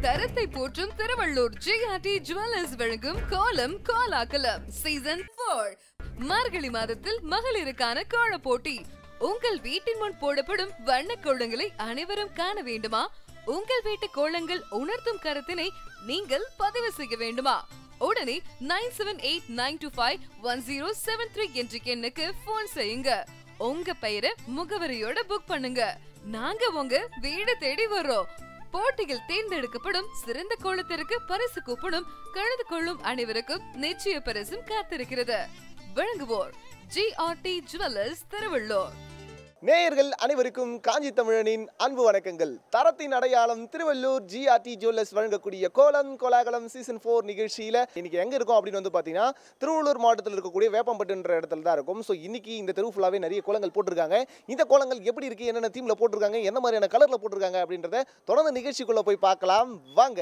தரத்தை போற்றும் Tiruvallur GRT jewellers வழங்கும் கோலம் கோலாகலம் சீசன் போர் மார்கழி மாதத்தில் மகளிருக்கான கோல போட்டி உங்கள் வீட்டின் முன் போடப்படும் வண்ண கோலங்களை அனைவரும் காண வேண்டுமா உங்கள் வீட்டு கோலங்கள் உணர்த்தும் கருத்தினை நீங்கள் பதிவு செய்ய வேண்டுமா உடனே nine seven eight nine two five one zero seven three என்ற எண்ணுக்கு போன் செய்யுங்க உங்க பெயரை முகவரியோட புக் பண்ணுங்க நாங்க உங்க வீடு தேடி வர்றோம் போட்டியில் தேர்ந்தெடுக்கப்படும் சிறந்த கோலத்திற்கு பரிசு கூப்பனும் கலந்து கொள்ளும் அனைவருக்கும் நிச்சய பரிசும் காத்திருக்கிறது வழங்குவோர் ஜிஆர்டி ஜுவல்லர்ஸ் திருவள்ளூர் நேயர்கள் அனைவருக்கும் காஞ்சி தமிழனின் அன்பு வணக்கங்கள் தரத்தின் அடையாளம் திருவள்ளூர் ஜிஆர்டி ஜுவல்லர்ஸ் வழங்கக்கூடிய கோலம் கோலாகலம் சீசன் ஃபோர் நிகழ்ச்சியில் இன்னைக்கு எங்கே இருக்கோம் அப்படின்னு வந்து பார்த்தீங்கன்னா திருவள்ளூர் மாவட்டத்தில் இருக்கக்கூடிய வேப்பம்பட்டுன்ற இடத்துல தான் இருக்கும் ஸோ இன்னைக்கு இந்த தெரு ஃபுல்லாகவே நிறைய கோலங்கள் போட்டிருக்காங்க இந்த கோலங்கள் எப்படி இருக்கு என்னென்ன தீமில் போட்டிருக்காங்க என்ன மாதிரியான கலரில் போட்டிருக்காங்க அப்படின்றத தொடர்ந்து நிகழ்ச்சிக்குள்ளே போய் பார்க்கலாம் வாங்க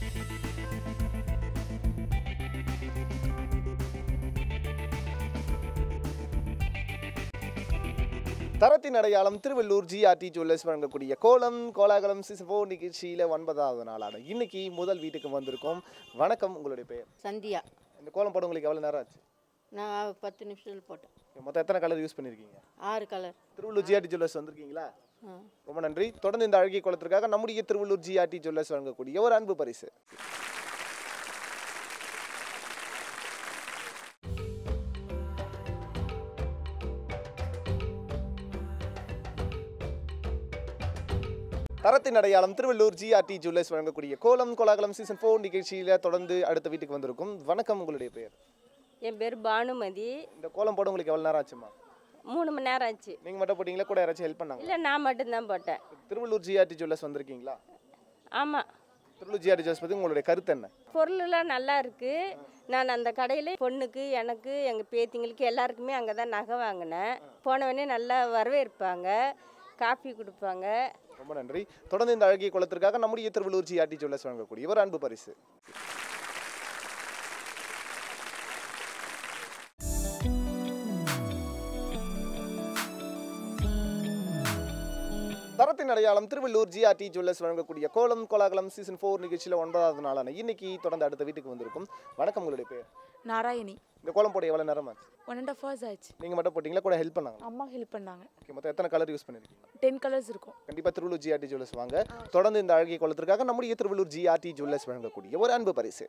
தரத்தின் அடையாளம் திருவள்ளூர் ஜிஆர்டி ஜுவல்லர்ஸ் வழங்கக்கூடிய கோலம் கோலாகலம் சீசன் ஃபோர் நிகழ்ச்சியில் ஒன்பதாவது நாளான இன்னைக்கு முதல் வீட்டுக்கு வந்திருக்கோம் வணக்கம் உங்களுடைய பேர் சந்தியா இந்த கோலம் போட உங்களுக்கு எவ்வளோ நேரம் ஆச்சு நான் பத்து நிமிஷத்தில் போட்டேன் மொத்தம் எத்தனை கலர் யூஸ் பண்ணியிருக்கீங்க ஆறு கலர் திருவள்ளூர் ஜிஆர்டி ஜுவல்லர்ஸ் வந்திருக்கீங்களா ஆ ரொம்ப நன்றி தொடர்ந்து இந்த அழகிய கோலத்திற்காக நம்முடைய திருவள்ளூர் ஜிஆர்டி ஜுவல்லர்ஸ் வழங்கக்கூடிய ஒரு அன்பு பரிசு தரத்தின் அடையாளம் திருவள்ளூர் ஜிஆர்டி ஜுவல்லர்ஸ் வழங்கக்கூடிய கோலம் கோலாகலம் சீசன் ஃபோர் நிகழ்ச்சியில் தொடர்ந்து அடுத்த வீட்டுக்கு வந்திருக்கும் வணக்கம் உங்களுடைய பேர் என் பேர் பானுமதி இந்த கோலம் போட உங்களுக்கு எவ்வளோ நேரம் ஆச்சுமா மூணு மணி நேரம் ஆச்சு நீங்கள் மட்டும் போட்டீங்களா கூட யாராச்சும் ஹெல்ப் பண்ணாங்க இல்லை நான் மட்டும்தான் போட்டேன் திருவள்ளூர் ஜிஆர்டி ஜுவல்லர்ஸ் வந்திருக்கீங்களா ஆமாம் திருவள்ளூர் ஜிஆர்டி ஜுவல்லர்ஸ் பற்றி உங்களுடைய கருத்து என்ன பொருளெல்லாம் நல்லா இருக்குது நான் அந்த கடையில் பொண்ணுக்கு எனக்கு எங்கள் பேத்திங்களுக்கு எல்லாருக்குமே அங்கே தான் நகை வாங்கினேன் போனவொடனே நல்லா வரவேற்பாங்க காஃபி கொடுப்பாங்க ரொம்ப நன்றி தொடர்ந்து இந்த அழகிய குளத்திற்காக நம்முடைய திருவள்ளூர் ஜிஆர்டி ஜுவல்லர்ஸ் வழங்கக்கூடிய ஒரு அன்பு பரிசு தரத்தின் அடையாளம் திருவள்ளூர் ஜிஆர்டி ஜுவல்லர்ஸ் வழங்கக்கூடிய கோலம் கோலாகலம் சீசன் ஃபோர் நிகழ்ச்சியில் ஒன்பதாவது நாளான இன்னைக்கு தொடர்ந்து அடுத்த வீட்டுக்கு வந்திருக்கும் வணக்கம் உங்களுடைய பேர் நாராயணி இந்த கோலம் போட எவ்வளோ நேரம் ஆச்சு ஒன் அண்ட் ஆஃப் ஹவர்ஸ் ஆச்சு நீங்கள் மட்டும் போட்டிங்களா கூட ஹெல்ப் பண்ணாங்க அம்மா ஹெல்ப் பண்ணாங்க ஓகே மொத்தம் எத்தனை கலர் யூஸ் பண்ணிருக்கீங்க டென் கலர்ஸ் இருக்கும் கண்டிப்பாக திருவள்ளூர் ஜிஆர்டி ஜுவல்லர்ஸ் வாங்க தொடர்ந்து இந்த அழகிய குளத்திற்காக நம்முடைய திருவள்ளூர் ஜிஆர்டி ஜுவல்லர்ஸ் வழங்கக்கூடிய ஒரு அன்பு பரிசு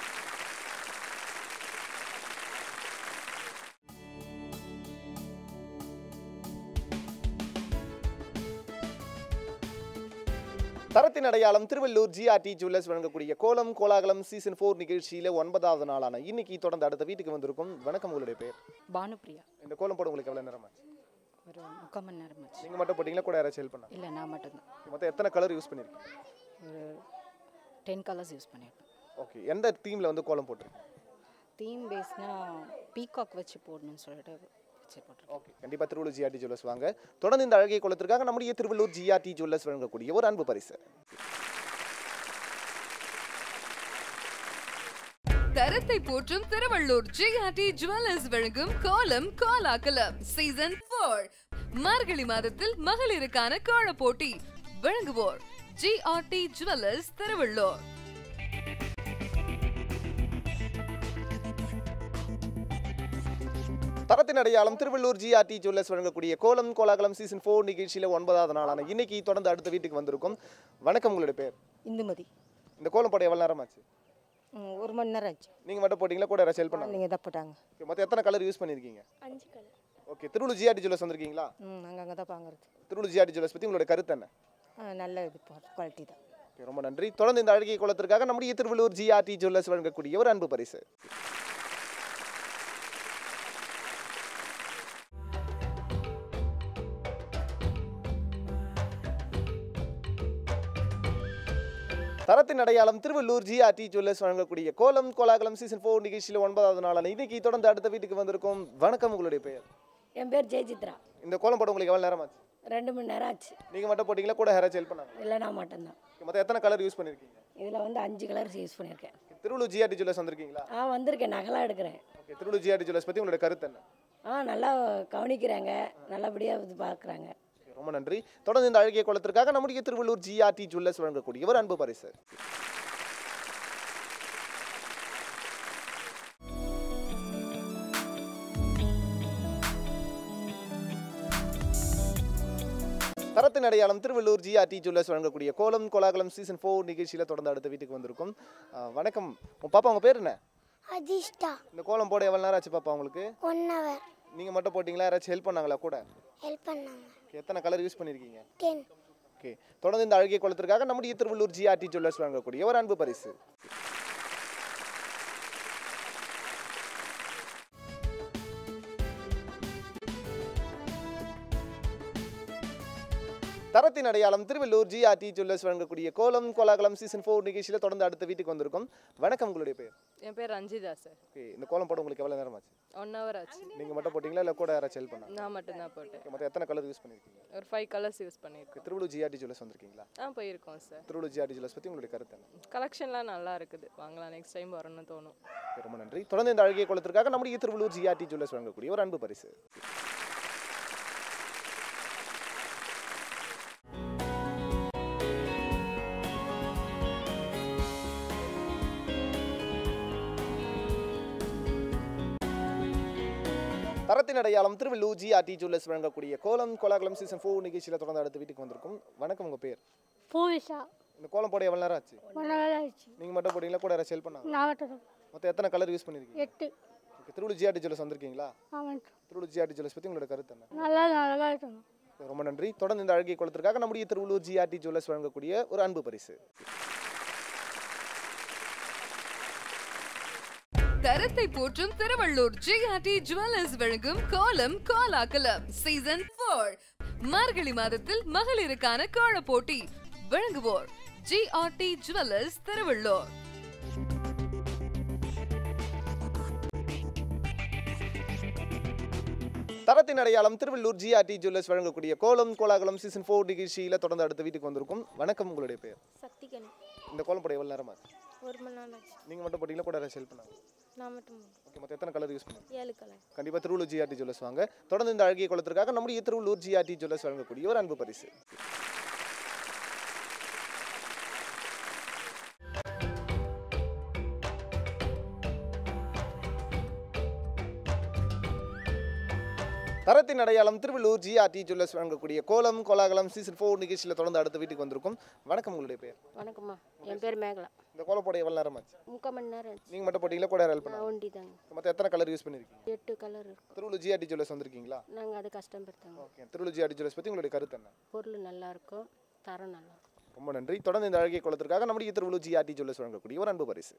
தரத்தின் அடையாளம் திருவள்ளூர் ஜிஆர்டி ஜுவல்லர்ஸ் வழங்கக்கூடிய கோலம் கோலாகலம் சீசன் ஃபோர் நிகழ்ச்சியில் ஒன்பதாவது நாளான இன்னைக்கு தொடர்ந்து அடுத்த வீட்டுக்கு வந்திருக்கும் வணக்கம் உங்களுடைய பேர் பானுப்ரியா இந்த கோலம் போட உங்களுக்கு எவ்வளோ நேரம் ஆச்சு ஒரு முக்கால் மணி நேரம் ஆச்சு நீங்கள் மட்டும் போட்டிங்களா கூட யாராச்சும் ஹெல்ப் பண்ணாங்க இல்லை நான் மட்டும்தான் மொத்தம் எத்தனை கலர் யூஸ் பண்ணியிருக்கீங்க ஒரு டென் கலர்ஸ் யூஸ் பண்ணியிருப்பேன் ஓகே எந்த தீமில் வந்து கோலம் போட்டிருக்கீங்க தீம் பேஸ்னா பீகாக் வச்சு போடணும்னு சொல்லிட்டு வச்சு போட்டிருக்கேன் ஓகே கண்டிப்பாக திருவள்ளூர் ஜிஆர்டி ஜுவல்லர்ஸ் வாங்க தொடர்ந்து இந்த அழகிய குளத்திற்காக நம்முடைய திருவள்ளூர் ஜிஆர்டி ஜுவல்லர்ஸ் வழங்கக்கூடிய ஒரு அன்பு பரிசு தரத்தை போற்றும் திருவள்ளூர் ஜிஆர்டி ஜுவல்லர்ஸ் வழங்கும் கோலம் கோலாகலம் சீசன் போர் மார்கழி மாதத்தில் மகளிருக்கான கோல போட்டி வழங்குவோர் ஜிஆர்டி ஜுவல்லர்ஸ் திருவள்ளூர் தரத்தின் அடையாளம் திருவள்ளூர் ஜிஆர்டி ஜுவல்லர்ஸ் வழங்கக்கூடிய கோலம் கோலாகலம் சீசன் ஃபோர் நிகழ்ச்சியில் ஒன்பதாவது நாளான இன்னைக்கு தொடர்ந்து அடுத்த வீட்டுக்கு வந்திருக்கும் வணக்கம் உங்களுடைய பேர் இந்துமதி இந்த கோலம் போட எவ்வளோ நேரம் ஆச்சு ம், ஒரு மணி நேரம் ஆச்சு நீங்கள் மட்டும் போட்டிங்களா கூட யாராச்சும் ஹெல்ப் பண்ணாங்க நீங்கள் தான் போட்டாங்க ஓகே மொத்தம் எத்தனை கலர் யூஸ் பண்ணியிருக்கீங்க ஓகே திருவள்ளூர் ஜிஆர்டி ஜுவல்லர்ஸ் வந்திருக்கீங்களா ம் நாங்கள் அங்கே தான் வாங்குறது திருவள்ளூர் ஜிஆர்டி ஜுவல்லர்ஸ் பற்றி உங்களுடைய கருத்து என்ன ஆ, நல்ல இது குவாலிட்டி தான் ஓகே ரொம்ப நன்றி தொடர்ந்து இந்த அழகிய குளத்திற்காக நம்முடைய திருவள்ளூர் ஜிஆர்டி ஜுவல்லர்ஸ் வழங்கக்கூடிய ஒரு அன்பு பரிசு தரத்தின் அடையாளம் திருவள்ளூர் ஜிஆர்டி ஜுவல்லர்ஸ் வழங்கக்கூடிய கோலம் கோலாகலம் சீசன் ஃபோர் நிகழ்ச்சியில் ஒன்பதாவது நாளான இன்னைக்கு தொடர்ந்து அடுத்த வீட்டுக்கு வந்திருக்கும் வணக்கம் உங்களுடைய பெயர் என் பேர் ஜெயசித்ரா இந்த கோலம் போட உங்களுக்கு எவ்வளோ நேரம் ஆச்சு ரெண்டு மணி நேரம் ஆச்சு நீங்கள் மட்டும் போட்டிங்களா கூட யாராச்சும் ஹெல்ப் பண்ணாங்க இல்லை நான் மட்டும்தான் மொத்தம் எத்தனை கலர் யூஸ் பண்ணியிருக்கீங்க இதில் வந்து அஞ்சு கலர்ஸ் யூஸ் பண்ணியிருக்கேன் திருவள்ளூர் ஜிஆர்டி ஜுவல்லர்ஸ் வந்திருக்கீங்களா ஆ வந்திருக்கேன் நகலாக எடுக்கிறேன் ஓகே திருவள்ளூர் ஜிஆர்டி ஜுவல்லர்ஸ் பற்றி உங்களுடைய கருத்து என்ன ஆ நல்லா கவனிக்கிறாங்க நல்லபடியாக இது பார்க்குறாங்க ரொம்ப நன்றி தொடர்ந்து இந்த அழகிய குளத்திற்காக நம்முடைய திருவள்ளூர் ஜிஆர்டி ஜுவல்லர்ஸ் வழங்கக்கூடிய ஒரு அன்பு பரிசு தரத்தின் அடையாளம் திருவள்ளூர் ஜிஆர்டி ஜுவல்லர்ஸ் வழங்கக்கூடிய கோலம் கோலாகலம் சீசன் ஃபோர் நிகழ்ச்சியில் தொடர்ந்து அடுத்த வீட்டுக்கு வந்திருக்கும் ஆ, வணக்கம் உங்க பாப்பா உங்க பேர் என்ன அதிர்ஷ்டா இந்த கோலம் போட எவ்வளோ நேரம் ஆச்சு பாப்பா உங்களுக்கு ஒன் ஹவர் நீங்கள் மட்டும் போட்டிங்களா யாராச்சும் ஹெல்ப் பண்ணாங்களா கூட ஹெல்ப் பண்ணாங்க எத்தனை கலர் யூஸ் பண்ணியிருக்கீங்க டென் ஓகே தொடர்ந்து இந்த அழகிய குளத்திற்காக நம்முடைய திருவள்ளூர் ஜிஆர்டி ஜுவல்லர்ஸ் வழங்கக்கூடிய ஒரு அன்பு பரிசு தரத்தின் அடையாளம் திருவள்ளூர் ஜிஆர்டி ஜுவல்லர்ஸ் வழங்கக்கூடிய கோலம் கோலாகலம் சீசன் ஃபோர் நிகழ்ச்சியில் தொடர்ந்து அடுத்த வீட்டுக்கு வந்திருக்கும் வணக்கம் உங்களுடைய பேர் என் பேர் ரஞ்சிதா சார் ஓகே இந்த கோலம் போட உங்களுக்கு எவ்வளோ நேரம் ஆச்சு ஒன் ஹவர் ஆச்சு நீங்கள் மட்டும் போட்டிங்களா இல்லை கூட யாராச்சும் ஹெல்ப் பண்ணாங்க நான் மட்டும்தான் போட்டேன் மொத்தம் எத்தனை கலர் யூஸ் பண்ணியிருக்கீங்க ஒரு ஃபைவ் கலர்ஸ் யூஸ் பண்ணியிருக்கோம் திருவள்ளூர் ஜிஆர்டி ஜுவல்லர்ஸ் வந்திருக்கீங்களா ஆ போயிருக்கோம் சார் திருவள்ளூர் ஜிஆர்டி ஜுவல்லர்ஸ் பற்றி உங்களுடைய கருத்து என்ன கலெக்ஷன்லாம் நல்லா இருக்குது வாங்கலாம் நெக்ஸ்ட் டைம் வரணும்னு தோணும் ஓகே, ரொம்ப நன்றி தொடர்ந்து இந்த அழகிய குளத்திற்காக நம்முடைய திருவள்ளூர் ஜிஆர்டி ஜுவல்லர்ஸ் வழங்கக்கூடிய ஒரு அன்பு பரிசு தரத்தின் அடையாளம் திருவள்ளூர் ஜிஆர்டி ஜுவல்லர்ஸ் வழங்கக்கூடிய கோலம் கோலாகலம் சீசன் ஃபோர் நிகழ்ச்சியில் தொடர்ந்து அடுத்த வீட்டுக்கு வந்திருக்கும் வணக்கம் உங்கள் பேர் பூவிஷா இந்த கோலம் போட எவ்வளோ நேரம் ஆச்சு ஒன் ஹவர் ஆயிடுச்சு நீங்கள் மட்டும் போட்டீங்களா கூட யாராச்சும் ஹெல்ப் பண்ணாங்க நாகட்டம் மொத்தம் எத்தனை கலர் யூஸ் பண்ணியிருக்கீங்க எட்டு ஓகே திருவள்ளூர் ஜிஆர்டி ஜுவல்லர்ஸ் வந்திருக்கீங்களா அவன் திருவள்ளூர் ஜிஆர்டி ஜுவல்லர்ஸ் பற்றி உங்களோட கருத்து என்ன நல்லா நல்லா இருக்கணும் ரொம்ப நன்றி தொடர்ந்து இந்த அழகிய குளத்திற்காக நம்முடைய திருவள்ளூர் ஜிஆர்டி ஜுவல்லர்ஸ் வழங்கக்கூடிய ஒரு அன்பு பரிசு தரத்தை போற்றும் திருவள்ளூர் ஜிஆர்டி ஜுவல்லர்ஸ் வழங்கும் கோலம் கோலாகலம் சீசன் போர் மார்கழி மாதத்தில் மகளிருக்கான கோல போட்டி வழங்குவோர் ஜிஆர்டி ஜுவல்லர்ஸ் திருவள்ளூர் தரத்தின் அடையாளம் திருவள்ளூர் ஜிஆர்டி ஜுவல்லர்ஸ் வழங்கக்கூடிய கோலம் கோலாகலம் சீசன் ஃபோர் நிகழ்ச்சியில் தொடர்ந்து அடுத்த வீட்டுக்கு வந்திருக்கும் வணக்கம் உங்களுடைய பேர் சக்திகன் இந்த கோலம் போட எவ்வளோ நேரம் ஆச்சு ஒரு மணி நேரம் ஆச்சு நீங்கள் மட்டும் போட்டீங்களா கூட யாராச்சும் ஹெல்ப் பண்ணாங்க நான் மட்டும் ஓகே மொத்தம் எத்தனை கலர் யூஸ் பண்ணுங்க ஏழு கலர் கண்டிப்பாக திருவள்ளூர் ஜிஆர்டி ஜுவல்லர்ஸ் வாங்க தொடர்ந்து இந்த அழகிய குளத்திற்காக நம்முடைய திருவள்ளூர் ஜிஆர்டி ஜுவல்லர்ஸ் வழங்கக்கூடிய ஒரு அன்பு பரிசு தரத்தின் அடையாளம் திருவள்ளூர் ஜிஆர்டி ஜுவல்லர்ஸ் வழங்கக்கூடிய கோலம் கோலாகலம் சீசன் ஃபோர் நிகழ்ச்சியில் தொடர்ந்து அடுத்த வீட்டுக்கு வந்திருக்கும் வணக்கம் உங்களுடைய பேர் வணக்கம்மா என் பேர் மேகலா இந்த கோலம் போட எவ்வளோ நேரம் ஆச்சு முக்கால் மணி நேரம் ஆச்சு நீங்கள் மட்டும் போட்டீங்களா கூட ஹெல்ப் பண்ணாங்க நான் ஒண்டி தாங்க மொத்தம் எத்தனை கலர் யூஸ் பண்ணியிருக்கீங்க எட்டு கலர் இருக்கும் திருவள்ளூர் ஜிஆர்டி ஜுவல்லர்ஸ் வந்திருக்கீங்களா நாங்கள் அதை கஷ்டப்படுத்தாங்க ஓகே திருவள்ளூர் ஜிஆர்டி ஜுவல்லர்ஸ் பற்றி உங்களுடைய கருத்து என்ன பொருள் நல்லா இருக்கும் தரம் நல்லா இருக்கும் ரொம்ப நன்றி தொடர்ந்து இந்த அழகிய குளத்திற்காக நம்முடைய திருவள்ளூர் ஜிஆர்டி ஜுவல்லர்ஸ் வழங்கக்கூடிய ஒரு அன்பு பரிசு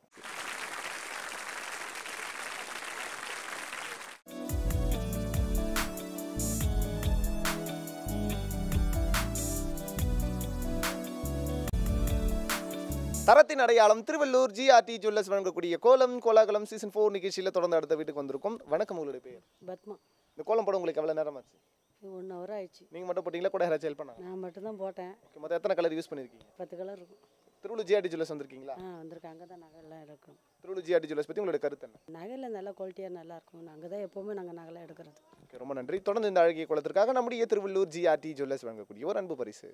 தரத்தின் அடையாளம் திருவள்ளூர் ஜிஆர்டி ஜுவல்லர்ஸ் வழங்கக்கூடிய கோலம் கோலாகலம் சீசன் ஃபோர் நிகழ்ச்சியில் தொடர்ந்து அடுத்த வீட்டுக்கு வந்திருக்கும் வணக்கம் உங்களுடைய பேர் பத்மா இந்த கோலம் போட உங்களுக்கு எவ்வளோ நேரம் ஆச்சு ஒன் ஹவர் ஆயிடுச்சு நீங்கள் மட்டும் போட்டிங்களா கூட யாராச்சும் ஹெல்ப் பண்ணாங்க நான் மட்டும்தான் போட்டேன் ஓகே மொத்தம் எத்தனை கலர் யூஸ் பண்ணியிருக்கீங்க பத்து கலர் இருக்கும் திருவள்ளூர் ஜிஆர்டி ஜுவல்லர்ஸ் வந்திருக்கீங்களா ஆ வந்திருக்கேன் அங்கே தான் நகைலாம் எடுக்கணும் திருவள்ளூர் ஜிஆர்டி ஜுவல்லர்ஸ் பற்றி உங்களுடைய கருத்து என்ன நகையில் நல்லா குவாலிட்டியாக நல்லா இருக்கும் அங்கே தான் எப்போவுமே நாங்கள் நகைலாம் எடுக்கிறது ஓகே ரொம்ப நன்றி தொடர்ந்து இந்த அழகிய குளத்திற்காக நம்முடைய திருவள்ளூர் ஜிஆர்டி ஜுவல்லர்ஸ் வழங்கக்கூடிய ஒரு அன்பு பரிசு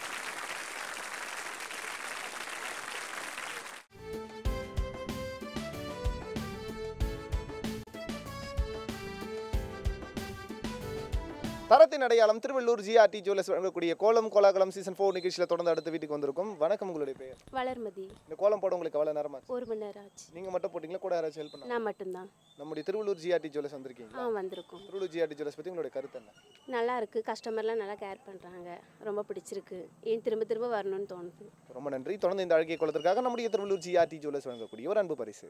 தரத்தின் அடையாளம் திருவள்ளூர் ஜிஆர்டி ஜுவல்லர்ஸ் வழங்கக்கூடிய கோலம் கோலாகலம் சீசன் ஃபோர் நிகழ்ச்சியில் தொடர்ந்து அடுத்த வீட்டுக்கு வந்திருக்கும் வணக்கம் உங்களுடைய பேர் வளர்மதி இந்த கோலம் போட உங்களுக்கு எவ்வளோ நேரமாச்சு ஒரு மணி நேரம் ஆச்சு நீங்கள் மட்டும் போட்டிங்களா கூட யாராச்சும் ஹெல்ப் பண்ணாங்க நான் மட்டும்தான் நம்முடைய திருவள்ளூர் ஜிஆர்டி ஜுவல்லர்ஸ் வந்திருக்கீங்களா ஆ வந்திருக்கோம் திருவள்ளூர் ஜிஆர்டி ஜுவல்லர்ஸ் பற்றி உங்களுடைய கருத்து என்ன நல்லா இருக்குது கஸ்டமர்லாம் நல்லா கேர் பண்ணுறாங்க ரொம்ப பிடிச்சிருக்கு ஏன் திரும்ப திரும்ப வரணும்னு தோணுது ரொம்ப நன்றி தொடர்ந்து இந்த அழகிய குளத்திற்காக நம்முடைய திருவள்ளூர் ஜிஆர்டி ஜுவல்லர்ஸ் வழங்கக்கூடிய ஒரு அன்பு பரிசு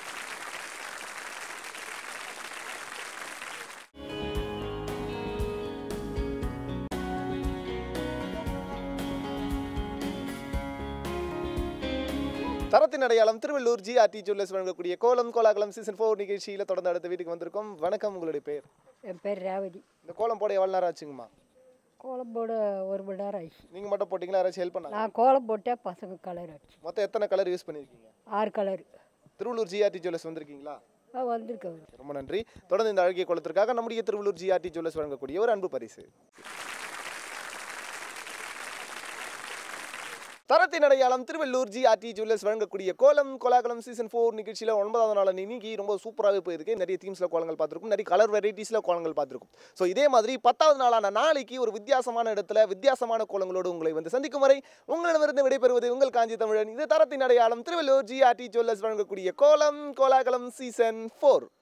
தரத்தின் அடையாளம் திருவள்ளூர் ஜிஆர்டி ஜுவல்லர்ஸ் வழங்கக்கூடிய கோலம் கோலாகலம் சீசன் ஃபோர் நிகழ்ச்சியில் தொடர்ந்து அடுத்த வீட்டுக்கு வந்திருக்கோம் வணக்கம் உங்களுடைய பேர் என் பேர் ரேவதி இந்த கோலம் போட எவ்வளோ நேரம் ஆச்சுங்கம்மா கோலம் போட ஒரு மணி நேரம் ஆயிடுச்சு நீங்கள் மட்டும் போட்டிங்களா யாராச்சும் ஹெல்ப் பண்ணாங்க நான் கோலம் போட்டேன் பசங்க கலர் ஆச்சு மொத்தம் எத்தனை கலர் யூஸ் பண்ணியிருக்கீங்க ஆறு கலர் திருவள்ளூர் ஜிஆர்டி ஜுவல்லர்ஸ் வந்திருக்கீங்களா ஆ வந்திருக்கேன் ரொம்ப நன்றி தொடர்ந்து இந்த அழகிய குளத்திற்காக நம்முடைய திருவள்ளூர் ஜிஆர்டி ஜுவல்லர்ஸ் வழங்கக்கூடிய ஒரு அன்பு பரிசு தரத்தின் அடையாளம் திருவள்ளூர் ஜிஆர்டி ஜுவல்லர்ஸ் வழங்கக்கூடிய கோலம் கோலாகலம் சீசன் ஃபோர் நிகழ்ச்சியில் ஒன்பதாவது நாள் இன்னைக்கு ரொம்ப சூப்பராகவே போயிருக்கு நிறைய தீம்ஸில் கோலங்கள் பார்த்துருக்கும் நிறைய கலர் வெரைட்டிஸில் கோலங்கள் பார்த்துருக்கும் ஸோ இதே மாதிரி பத்தாவது நாளான நாளைக்கு ஒரு வித்தியாசமான இடத்துல வித்தியாசமான கோலங்களோடு உங்களை வந்து சந்திக்கும் வரை உங்களிடமிருந்து விடைபெறுவது உங்கள் காஞ்சி தமிழன் இது தரத்தின் அடையாளம் திருவள்ளூர் ஜிஆர்டி ஜுவல்லர்ஸ் வழங்கக்கூடிய கோலம் கோலாகலம் சீசன் ஃபோர்